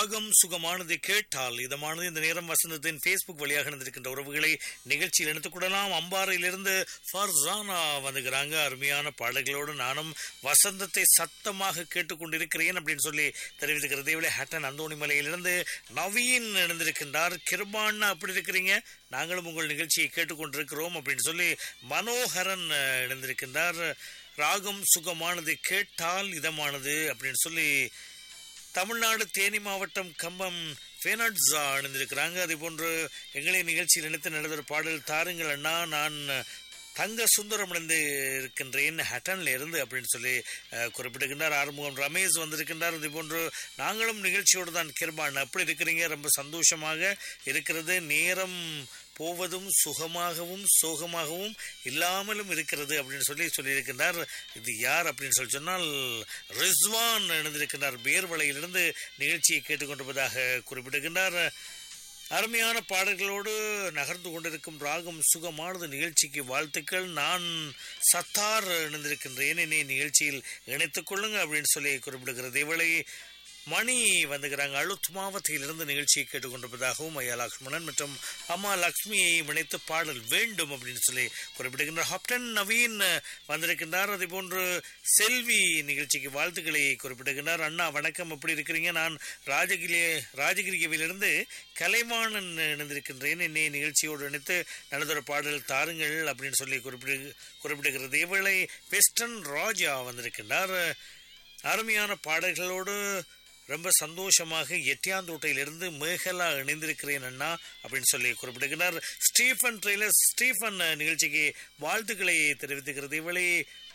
ராகம் சுகமானது கேட்டால் இதமானது இந்த நேரம் வசந்தத்தின் ஃபேஸ்புக் வழியாக நடந்திருக்கின்ற உறவுகளை நிகழ்ச்சியில் எடுத்துக்கொள்ளலாம் அம்பாறையிலிருந்து ஃபர்சானா வந்துக்கிறாங்க அருமையான பாடல்களோடு நானும் வசந்தத்தை சத்தமாக கேட்டுக்கொண்டிருக்கிறேன் அப்படின்னு சொல்லி தெரிவித்துக்கிறது இவளை ஹட்டன் அந்தோணி மலையிலிருந்து நவீன் இணைந்திருக்கின்றார் கிருபான்னா அப்படி இருக்கிறீங்க நாங்களும் உங்கள் நிகழ்ச்சியை கேட்டுக்கொண்டிருக்கிறோம் அப்படின்னு சொல்லி மனோகரன் அஹ், இணைந்திருக்கின்றார் ராகம் சுகமானது கேட்டால் இதமானது அப்படின்னு சொல்லி தமிழ்நாடு தேனி மாவட்டம் கம்பம் ஃபேனட்ஸா அணிந்திருக்கிறாங்க அதே போன்று எங்களை நிகழ்ச்சியில் நினைத்து நடந்த ஒரு பாடல் தாருங்கள் அண்ணா நான் தங்க சுந்தரம் இணைந்து இருக்கின்றேன் ஹட்டன்ல இருந்து அப்படின்னு சொல்லி அஹ், குறிப்பிட்டிருக்கின்றார் ஆறுமுகம் ரமேஷ் வந்திருக்கின்றார் அதே போன்று நாங்களும் நிகழ்ச்சியோடு தான் கிருபான் அப்படி இருக்கிறீங்க ரொம்ப சந்தோஷமாக இருக்கிறது நேரம் போவதும் சுகமாகவும் சோகமாகவும் இல்லாமலும் இருக்கிறது அப்படின்னு சொல்லி சொல்லியிருக்கின்றார் இது யார் அப்படின்னு சொல்லி சொன்னால் ரிஸ்வான் இணைந்திருக்கின்றார் பேர்வளையிலிருந்து நிகழ்ச்சியை கேட்டுக்கொண்டிருப்பதாக குறிப்பிட்டிருக்கின்றார் அருமையான பாடல்களோடு நகர்ந்து கொண்டிருக்கும் ராகம் சுகமானது நிகழ்ச்சிக்கு வாழ்த்துக்கள் நான் சத்தார் இணைந்திருக்கின்றேன் என்னை நிகழ்ச்சியில் இணைத்துக் கொள்ளுங்க அப்படின்னு சொல்லி குறிப்பிடுகிறது இவளை மணி வந்துக்கிறாங்க அழுத் மாவட்டத்திலிருந்து நிகழ்ச்சியை கேட்டுக்கொண்டிருப்பதாகவும் ஐயா லக்ஷ்மணன் மற்றும் அம்மா லக்ஷ்மியை இணைத்து பாடல் வேண்டும் அப்படின்னு சொல்லி குறிப்பிடுகின்றார் ஹப்டன் நவீன் வந்திருக்கின்றார் அதே போன்று செல்வி நிகழ்ச்சிக்கு வாழ்த்துக்களை குறிப்பிடுகின்றார் அண்ணா வணக்கம் எப்படி இருக்கிறீங்க நான் ராஜகிரி ராஜகிரியிலிருந்து கலைவாணன் இணைந்திருக்கின்றேன் என்னை நிகழ்ச்சியோடு இணைத்து நடந்தொரு பாடல் தாருங்கள் அப்படின்னு சொல்லி குறிப்பிடு குறிப்பிடுகிறது இவளை வெஸ்டர்ன் ராஜா வந்திருக்கின்றார் அருமையான பாடல்களோடு ரொம்ப சந்தோஷமாக எட்டியாந்தோட்டையிலிருந்து மேகலா இணைந்திருக்கிறேன் அண்ணா அப்படின்னு சொல்லி குறிப்பிடுகிறார் ஸ்டீஃபன் ட்ரெய்லர் ஸ்டீஃபன் நிகழ்ச்சிக்கு வாழ்த்துக்களை தெரிவித்துக்கிறது இவளை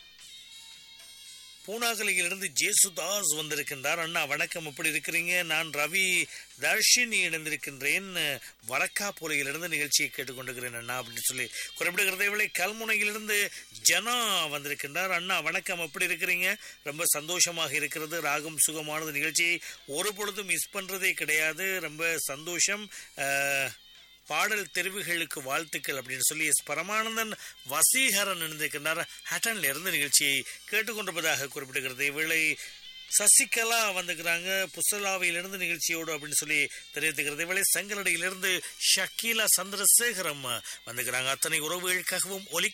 பூனாகலையிலிருந்து ஜேசுதாஸ் வந்திருக்கின்றார் அண்ணா வணக்கம் எப்படி இருக்கிறீங்க நான் ரவி தர்ஷினி இணைந்திருக்கின்றேன் வரக்காப்புலையிலிருந்து நிகழ்ச்சியை கேட்டுக்கொண்டிருக்கிறேன் அண்ணா அப்படின்னு சொல்லி குறிப்பிடுகிறதை விலை கல்முனையிலிருந்து ஜனா வந்திருக்கின்றார் அண்ணா வணக்கம் எப்படி இருக்கிறீங்க ரொம்ப சந்தோஷமாக இருக்கிறது ராகம் சுகமானது நிகழ்ச்சியை ஒரு பொழுதும் மிஸ் பண்றதே கிடையாது ரொம்ப சந்தோஷம் அஹ், பாடல் தெரிவுகளுக்கு வாழ்த்துக்கள் அப்படின்னு சொல்லி எஸ் பரமானந்தன் வசீகரன் இருந்திருக்கின்றார் ஹட்டன்ல இருந்து நிகழ்ச்சியை கேட்டுக்கொண்டிருப்பதாக குறிப்பிடுகிறது இவளை சசிகலா வந்துக்கிறாங்க புசலாவிலிருந்து நிகழ்ச்சியோடு அப்படின்னு சொல்லி தெரிவித்துக்கிறது இவளை செங்கலடியிலிருந்து ஷக்கீலா சந்திரசேகரம் வந்துக்கிறாங்க அத்தனை உறவுகளுக்காகவும் ஒலி